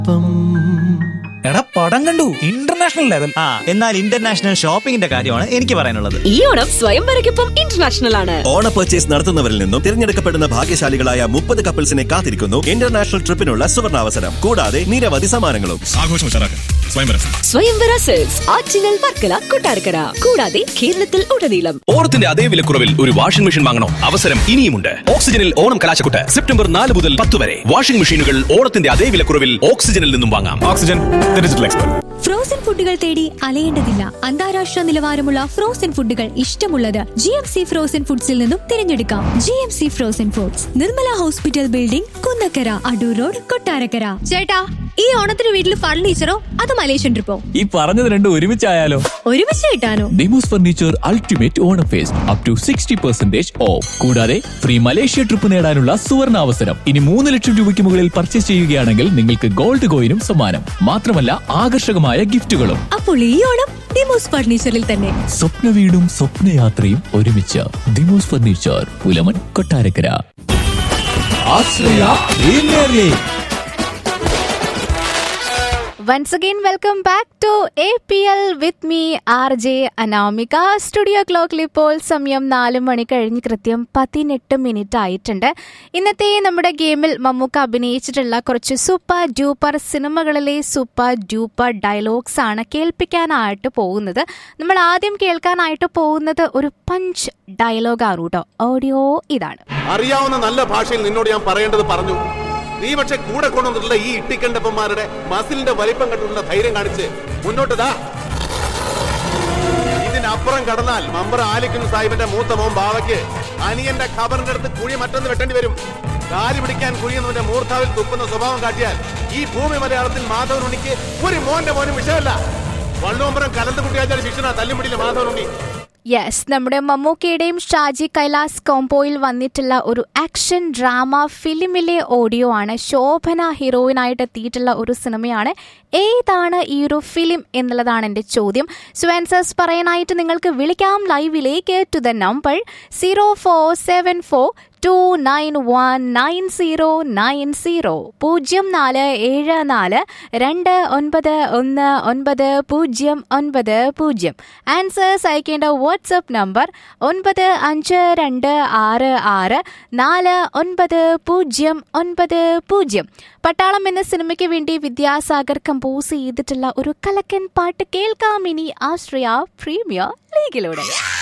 ഒപ്പം എടാ പടം കണ്ടു ഇന്റർനാഷണൽ ലെവൽ ആ എന്നാൽ ഇന്റർനാഷണൽ ഷോപ്പിംഗിന്റെ കാര്യമാണ് എനിക്ക് പറയാനുള്ളത് ഈ ഓണം സ്വയംവരയ്ക്കൊപ്പം ഇന്റർനാഷണൽ ആണ് ഓണ പർച്ചേസ് നടത്തുന്നവരിൽ നിന്നും തിരഞ്ഞെടുക്കപ്പെടുന്ന ഭാഗ്യശാലികളായ മുപ്പത് കപ്പിൾസിനെ കാത്തിരിക്കുന്നു ഇന്റർനാഷണൽ ട്രിപ്പിനുള്ള സുവർണാവസരം കൂടാതെ നിരവധി സമ്മാനങ്ങളും ആഘോഷം ഉഷാറാക്കാൻ സ്വയംവരം സ്വയംവര സെൽസ് ആറ്റിങ്ങൽ വർക്കല കൊട്ടാരക്കര കൂടാതെ കേരളത്തിൽ ഉടനീളം ഓണത്തിന്റെ അതേ വിലക്കുറവിൽ ഒരു വാഷിംഗ് മെഷീൻ വാങ്ങണോ അവസരം ഇനിയുമുണ്ട് ഓക്സിജനിൽ ഓണം കലാശക്കുട്ട് സെപ്റ്റംബർ നാല് മുതൽ പത്ത് വരെ വാഷിംഗ് മെഷീനുകൾ ഓണത്തിന്റെ അതേ വിലക്കുറവിൽ ഓക്സിജനിൽ നിന്നും വാങ്ങാം ഓക്സിജൻ ഡിജിറ്റൽ എക്സ്പെർട്ട് ഫ്രോസൺ ഫുഡുകൾ തേടി അലയേണ്ടതില്ല അന്താരാഷ്ട്ര നിലവാരമുള്ള ഫ്രോസൺ ഫുഡുകൾ ഇഷ്ടമുള്ളത് ജി എം സി ഫ്രോസൺ ഫുഡ്സിൽ നിന്നും തിരഞ്ഞെടുക്കാം G M C frozen foods Nirmala hospital building Kunnakkara Adoor road Kottarakkara ചേട്ടാ ഈ ഓണത്തിന് വീട്ടിൽ ഫർണിച്ചറോ അത് മലേഷ്യൻ ട്രിപ്പോ ഈ പറഞ്ഞത് രണ്ടും ഒരുമിച്ചായാലോ ഒരുമിച്ച് കിട്ടാനോ Dimos furniture ultimate Onam fest up to sixty percentage off കൂടാതെ ഫ്രീ മലേഷ്യ ട്രിപ്പ് നേടാനുള്ള സുവർണ അവസരം ഇനി മൂന്ന് ലക്ഷം രൂപയ്ക്ക് മുകളിൽ പർച്ചേസ് ചെയ്യുകയാണെങ്കിൽ നിങ്ങൾക്ക് ഗോൾഡ് കോയിനും സമ്മാനം മാത്രമല്ല ആകർഷകമായ ഗിഫ്റ്റുകളും അപ്പോൾ ഈ ഓണം ഡിമോസ് ഫർണിച്ചറിൽ തന്നെ സ്വപ്ന വീടും സ്വപ്നയാത്രയും ഒരുമിച്ച് Dimos furniture Pulamon Kottarakkara Ashraya premier league Once again, welcome back to APL with me, RJ Anamika studio ക്ലോക്കിൽ ഇപ്പോൾ സമയം നാല് മണി കഴിഞ്ഞ് കൃത്യം പതിനെട്ട് മിനിറ്റ് ആയിട്ടുണ്ട് ഇന്നത്തെ നമ്മുടെ ഗെയിമിൽ മമ്മൂക്ക അഭിനയിച്ചിട്ടുള്ള കുറച്ച് സൂപ്പർ ഡ്യൂപ്പർ സിനിമകളിലെ സൂപ്പർ ഡ്യൂപ്പർ ഡയലോഗ്സ് ആണ് കേൾപ്പിക്കാനായിട്ട് പോകുന്നത് നമ്മൾ ആദ്യം കേൾക്കാനായിട്ട് പോകുന്നത് ഒരു പഞ്ച് ഡയലോഗാണ് കേട്ടോ ഓഡിയോ ഇതാണ് അറിയാവുന്ന നല്ല ഭാഷയിൽ നിന്നോട് ഞാൻ പറയേണ്ടത് പറഞ്ഞു നീ പക്ഷെ കൂടെ കൊണ്ടുവന്നിട്ടുള്ള ഈ ഇട്ടിക്കണ്ടപ്പന്മാരുടെ മസിലിന്റെ വലിപ്പം കണ്ടുള്ള ധൈര്യം കാണിച്ച് മുന്നോട്ട് ദാ ഇതിനപ്പുറം കടന്നാൽ മമ്പർ ആലിക്കുന്ന സാഹിബിന്റെ മൂത്ത മോൻ ബാവയ്ക്ക് അനിയന്റെ ഖബറിന്റെ അടുത്ത് കുഴി മറ്റൊന്ന് വെട്ടേണ്ടി വരും കാല് പിടിക്കാൻ കുഴിയുന്നവന്റെ മൂർത്താവിൽ തുപ്പുന്ന സ്വഭാവം കാട്ടിയാൽ ഈ ഭൂമി മലയാളത്തിൽ മാധവൻ ഉണ്ണിക്ക് ഒരു മോന്റെ മോനും വിഷയമല്ല വള്ളോമ്പരം കലന്ത് കുട്ടിയാച്ചാൽ ശിക്ഷണ തല്ലുപിടിയില്ല മാധവൻ ഉണ്ണി യെസ് നമ്മുടെ മമ്മൂക്കയുടെയും ഷാജി കൈലാസ് കോംബോയിൽ വന്നിട്ടുള്ള ഒരു ആക്ഷൻ ഡ്രാമ ഫിലിമിലെ ഓഡിയോ ആണ് ശോഭന ഹീറോയിനായിട്ട് എത്തിയിട്ടുള്ള ഒരു സിനിമയാണ് ഏതാണ് ഈ ഒരു ഫിലിം എന്നുള്ളതാണ് എൻ്റെ ചോദ്യം സോ ആൻസേഴ്സ് പറയാനായിട്ട് നിങ്ങൾക്ക് വിളിക്കാം ലൈവിലേക്ക് to the number zero four seven four two nine one nine zero nine zero പൂജ്യം നാല് ഏഴ് നാല് രണ്ട് ഒൻപത് ഒന്ന് ഒൻപത് പൂജ്യം ഒൻപത് പൂജ്യം ആൻസേഴ്സ് അയക്കേണ്ട വാട്സപ്പ് നമ്പർ ഒൻപത് അഞ്ച് രണ്ട് ആറ് ആറ് നാല് ഒൻപത് പൂജ്യം ഒൻപത് പൂജ്യം പട്ടാളം എന്ന സിനിമയ്ക്ക് വേണ്ടി വിദ്യാസാഗർ കമ്പോസ് ചെയ്തിട്ടുള്ള ഒരു കലക്കൻ പാട്ട് കേൾക്കാം ഇനി ആശ്രയ പ്രീമിയർ ലീഗിലൂടെ